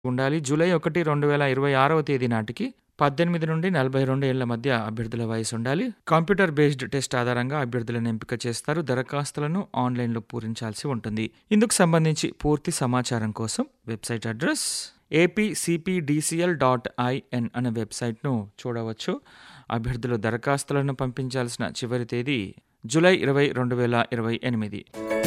ఉండాలి. జూలై 1, 2026వ తేదీ నాటికి 18 నుండి 42 ఏళ్ల మధ్య అభ్యర్థుల వయసుండాలి. కంప్యూటర్ బేస్డ్ టెస్ట్ ఆధారంగా అభ్యర్థులను ఎంపిక చేస్తారు. దరఖాస్తులను ఆన్‌లైన్‌లో పూరించాల్సి ఉంటుంది. ఇందుకు సంబంధించి పూర్తి సమాచారం కోసం website address APCPDCL dot IN అనే వెబ్‌సైట్‌ను చూడవచ్చు. అభ్యర్థులు దరఖాస్తులను పంపించాల్సిన చివరి తేదీ జూలై 20, 2028.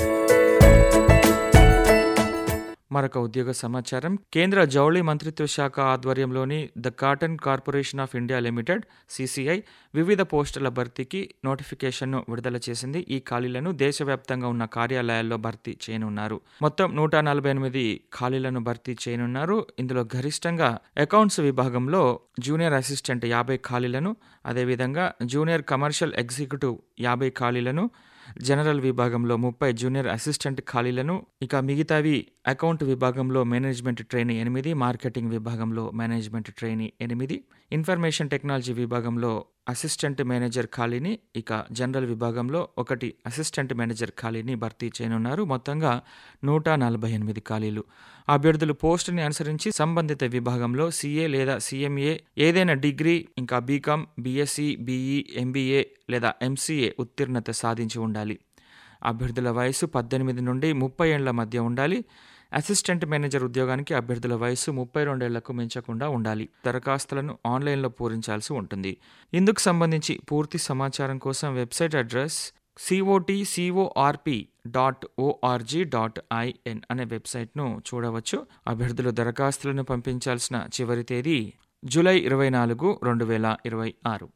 మరొక ఉద్యోగ సమాచారం కేంద్ర జౌళి మంత్రిత్వ శాఖ ఆధ్వర్యంలోని the cotton corporation of India limited CCI వివిధ పోస్టుల భర్తీకి నోటిఫికేషన్ను విడుదల చేసింది. ఈ ఖాళీలను దేశవ్యాప్తంగా ఉన్న కార్యాలయాల్లో భర్తీ చేయనున్నారు. మొత్తం 148 ఖాళీలను భర్తీ చేయనున్నారు. ఇందులో గరిష్టంగా అకౌంట్స్ విభాగంలో జూనియర్ అసిస్టెంట్ 50 ఖాళీలను, అదేవిధంగా జూనియర్ కమర్షియల్ ఎగ్జిక్యూటివ్ 50 ఖాళీలను, జనరల్ విభాగంలో 30 జూనియర్ అసిస్టెంట్ ఖాళీలను, ఇక మిగతావి అకౌంట్ విభాగంలో మేనేజ్మెంట్ ట్రైనీ 8, మార్కెటింగ్ విభాగంలో మేనేజ్మెంట్ ట్రైనీ 8, ఇన్ఫర్మేషన్ టెక్నాలజీ విభాగంలో అసిస్టెంట్ మేనేజర్ ఖాళీని, ఇక జనరల్ విభాగంలో ఒకటి అసిస్టెంట్ మేనేజర్ ఖాళీని భర్తీ చేయనున్నారు. మొత్తంగా 148 ఖాళీలు. అభ్యర్థులు పోస్టుని అనుసరించి సంబంధిత విభాగంలో సీఏ లేదా సీఎంఏ, ఏదైనా డిగ్రీ, ఇంకా బీకామ్, బీఎస్సీ, బీఈ, ఎంబీఏ లేదా ఎంసీఏ ఉత్తీర్ణత సాధించి ఉండాలి. అభ్యర్థుల వయసు 18 నుండి 30 ఏళ్ల మధ్య ఉండాలి. అసిస్టెంట్ మేనేజర్ ఉద్యోగానికి అభ్యర్థుల వయసు 32 ఏళ్లకు మించకుండా ఉండాలి. దరఖాస్తులను ఆన్‌లైన్‌లో పూరించాల్సి ఉంటుంది. ఇందుకు సంబంధించి పూర్తి సమాచారం కోసం website address COTCORP dot ORG dot IN అనే వెబ్‌సైట్‌ను చూడవచ్చు. అభ్యర్థులు దరఖాస్తులను పంపించాల్సిన చివరి తేదీ జూలై 24, 2026.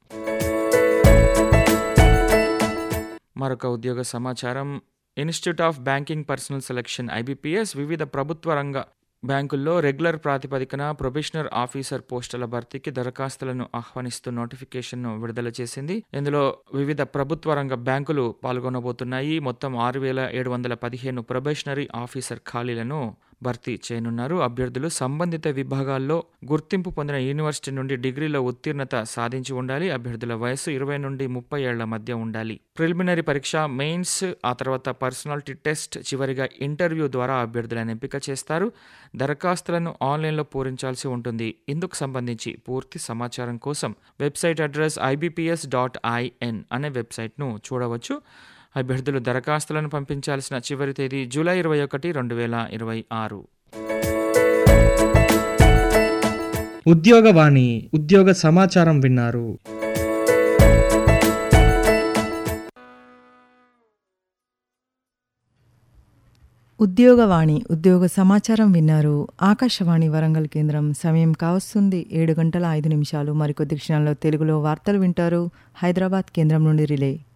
మరొక ఉద్యోగ సమాచారం institute of banking personnel selection IBPS వివిధ ప్రభుత్వ రంగ బ్యాంకుల్లో రెగ్యులర్ ప్రాతిపదికన ప్రొబేషనర్ ఆఫీసర్ పోస్టుల భర్తీకి దరఖాస్తులను ఆహ్వానిస్తూ నోటిఫికేషన్‌ను విడుదల చేసింది. ఇందులో వివిధ ప్రభుత్వ రంగ బ్యాంకులు పాల్గొనబోతున్నాయి. మొత్తం 6715 ప్రొబేషనరీ ఆఫీసర్ ఖాళీలను భర్తీ చేయనున్నారు. అభ్యర్థులు సంబంధిత విభాగాల్లో గుర్తింపు పొందిన యూనివర్సిటీ నుండి డిగ్రీలో ఉత్తీర్ణత సాధించి ఉండాలి. అభ్యర్థుల వయసు 20 నుండి 30 ఏళ్ల మధ్య ఉండాలి. ప్రిలిమినరీ పరీక్ష, మెయిన్స్, ఆ తర్వాత పర్సనాలిటీ టెస్ట్, చివరిగా ఇంటర్వ్యూ ద్వారా అభ్యర్థులను ఎంపిక చేస్తారు. దరఖాస్తులను ఆన్‌లైన్‌లో పూరించాల్సి ఉంటుంది. ఇందుకు సంబంధించి పూర్తి సమాచారం కోసం website address IBPS dot IN అనే వెబ్‌సైట్‌ను చూడవచ్చు. అభ్యర్థులు దరఖాస్తులను పంపించాల్సిన చివరి తేదీ జూలై 21, 2026. ఉద్యోగవాణి ఉద్యోగ సమాచారం విన్నారు. ఉద్యోగవాణి ఉద్యోగ సమాచారం విన్నారు. ఆకాశవాణి వరంగల్ కేంద్రం సమయం కావస్తుంది ఏడు గంటల ఐదు నిమిషాలు. మరికొద్ది క్షణాల్లో తెలుగులో వార్తలు వింటారు. హైదరాబాద్ కేంద్రం నుండి రిలే